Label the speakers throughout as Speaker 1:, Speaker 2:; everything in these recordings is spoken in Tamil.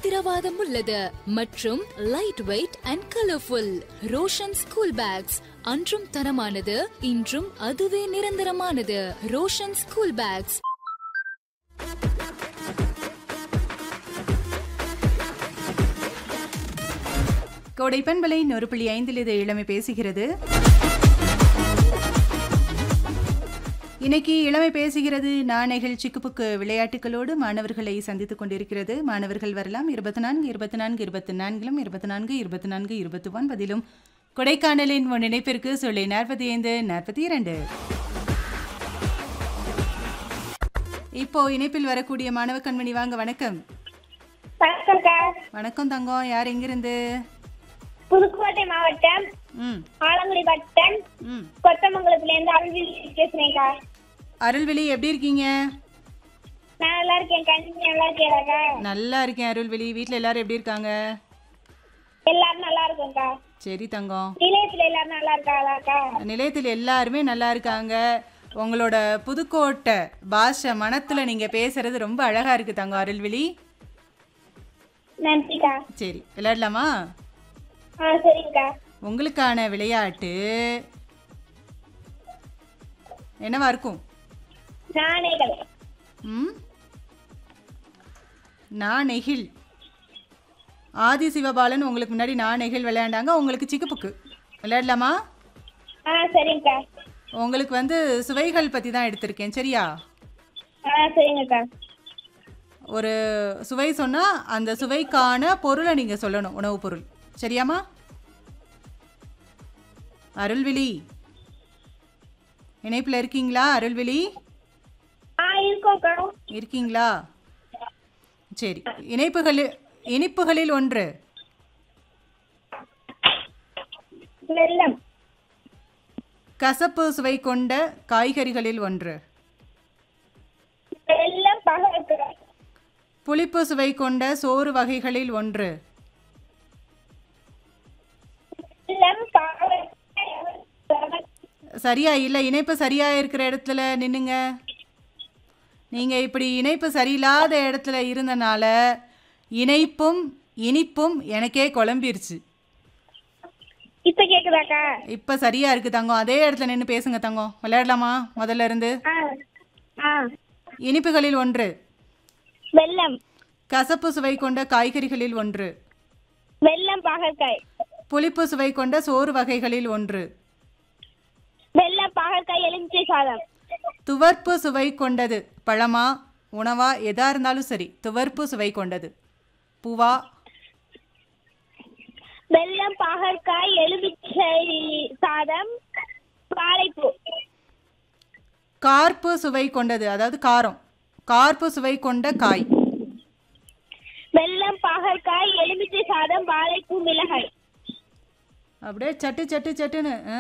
Speaker 1: உத்திரவாதம் உள்ளது மற்றும் light weight and colourful Roshan school bags அன்றும் தரமானது இன்றும் அதுவே நிரந்தரமானது ரோஷன் ஸ்கூல் பேக்ஸ்
Speaker 2: கோடை பண்பலை நொறு புள்ளி ஐந்தில் இது இளமை பேசுகிறது இன்னைக்கு இளமை பேசுகிறது நான் நிகழ்ச்சிக்குப்புக்கு விளையாட்டுகளோடு மாணவர்களை சந்தித்துக் கொண்டிருக்கிறது மாணவர்கள் வரலாம் இருபத்தி நான்கு இருபத்தி நான்கு இருபத்தி நான்கிலும் இருபத்தி நான்கு இருபத்தி நான்கு இருபத்தி ஒன்பதிலும் கொடைக்கானலின் உன் இணைப்பிற்கு சொல்லி நாற்பத்தி ஐந்து நாற்பத்தி இரண்டு இப்போ இணைப்பில் வரக்கூடிய மாணவ கண்மணி வாங்க வணக்கம்
Speaker 3: வணக்கம்க்கா
Speaker 2: வணக்கம் தங்கம் யார் எங்கிருந்து
Speaker 3: புதுக்கோட்டை மாவட்டம்
Speaker 2: ம்
Speaker 3: ஆலங்குடி வட்டம்
Speaker 2: ம்
Speaker 3: கொத்தமங்கலத்துல இருந்து அருள்விழி பேசுறேன்க்கா
Speaker 2: அருள்விழி எப்படி இருக்கீங்க
Speaker 3: நான் நல்லா இருக்கேன் கண்டி நல்லா இருக்கேடாக்கா
Speaker 2: நல்லா இருக்கேன் அருள்விழி வீட்டில் எல்லாரும் எப்படி இருக்காங்க
Speaker 3: எல்லாரும் நல்லா இருக்கோம்க்கா
Speaker 2: சரி தங்கம்
Speaker 3: நிலையத்துல எல்லாரும் நல்லா இருக்காங்களாக்கா
Speaker 2: நிலையத்தில் எல்லாருமே நல்லா இருக்காங்க உங்களோட புதுக்கோட்டை பாஷை மனத்தில் நீங்கள் பேசுறது ரொம்ப அழகாக இருக்கு தங்கம் அருள்விழி
Speaker 3: நன்றிக்கா
Speaker 2: சரி விளையாடலாமா
Speaker 3: ஆ சரிங்கக்கா
Speaker 2: உங்களுக்கான விளையாட்டு என்னவா இருக்கும்
Speaker 3: நாணயங்கள்
Speaker 2: ம் நான் நெகில் ஆதி சிவபாலன் உங்களுக்கு முன்னாடி நான் நெகில் விளையாண்டாங்க உங்களுக்கு சிக்குப்புக்கு விளையாடலாமா
Speaker 3: ஆ சரிங்கக்கா
Speaker 2: உங்களுக்கு வந்து சுவைகள் பற்றி தான் எடுத்திருக்கேன் சரியா
Speaker 3: ஆ சரிங்கக்கா
Speaker 2: ஒரு சுவை சொன்னால் அந்த சுவைக்கான பொருளை நீங்கள் சொல்லணும் உணவுப் பொருள் சரியாம்மா அருள்விழி இணைப்பில் இருக்கீங்களா அருள்விழி
Speaker 3: ஆ இருக்கோம்க்கா
Speaker 2: இருக்கீங்களா சரி இணைப்புகளில் இனிப்புகளில் ஒன்று
Speaker 3: வெள்ளம்
Speaker 2: கசப்பு சுவை கொண்ட காய்கறிகளில் ஒன்று
Speaker 3: வெள்ளம் பகற்காய்
Speaker 2: புளிப்பு சுவை கொண்ட சோறு வகைகளில் ஒன்று
Speaker 3: வெள்ளம் பகற்காய்
Speaker 2: சரியா இல்லை இணைப்பு சரியா இருக்கிற இடத்துல நின்னுங்க நீங்கள் இப்படி இணைப்பு சரியில்லாத இடத்துல இருந்தனால இணைப்பும் இனிப்பும் எனக்கே குழம்பிருச்சு
Speaker 3: இப்ப கேக்குதாக்கா
Speaker 2: இப்போ சரியா இருக்கு தங்கம் அதே இடத்துல நின்று பேசுங்க தங்கம் விளையாடலாமா முதல்ல இருந்து
Speaker 3: ஆ ஆ
Speaker 2: இனிப்புகளில் ஒன்று
Speaker 3: வெள்ளம்
Speaker 2: கசப்பு சுவை கொண்ட காய்கறிகளில் ஒன்று
Speaker 3: வெள்ளம் பகற்காய்
Speaker 2: புளிப்பு சுவை கொண்ட சோறு வகைகளில் ஒன்று
Speaker 3: வெள்ளம் பகற்காய் எலுமிச்சை சாதம்
Speaker 2: துவர்ப்பு சுவை கொண்டது பழமா உணவா எதா இருந்தாலும் சரி துவர்ப்பு சுவை கொண்டது பூவா
Speaker 3: வெள்ளம் பாகற்காய் எலுமிச்சை சாதம் வாழைப்பூ
Speaker 2: கார்ப்பு சுவை கொண்டது அதாவது காரம் கார்ப்பு சுவை கொண்ட காய்
Speaker 3: வெள்ளம் பாகற்காய் எலுமிச்சை சாதம் வாழைப்பூ மிளகாய்
Speaker 2: அப்படியே சட்டு சட்டு சட்டுன்னு ஆ?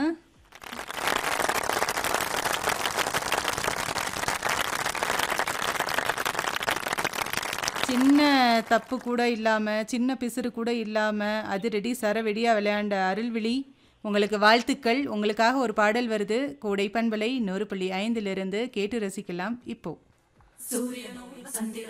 Speaker 2: சின்ன தப்பு கூட இல்லாமல் சின்ன பிசுறு கூட இல்லாமல் அதிரடி சரவெடியாக விளையாண்ட அருள்விழி உங்களுக்கு வாழ்த்துக்கள் உங்களுக்காக ஒரு பாடல் வருது கோடை பண்பலை நூறு புள்ளி ஐந்திலிருந்து கேட்டு ரசிக்கலாம் இப்போ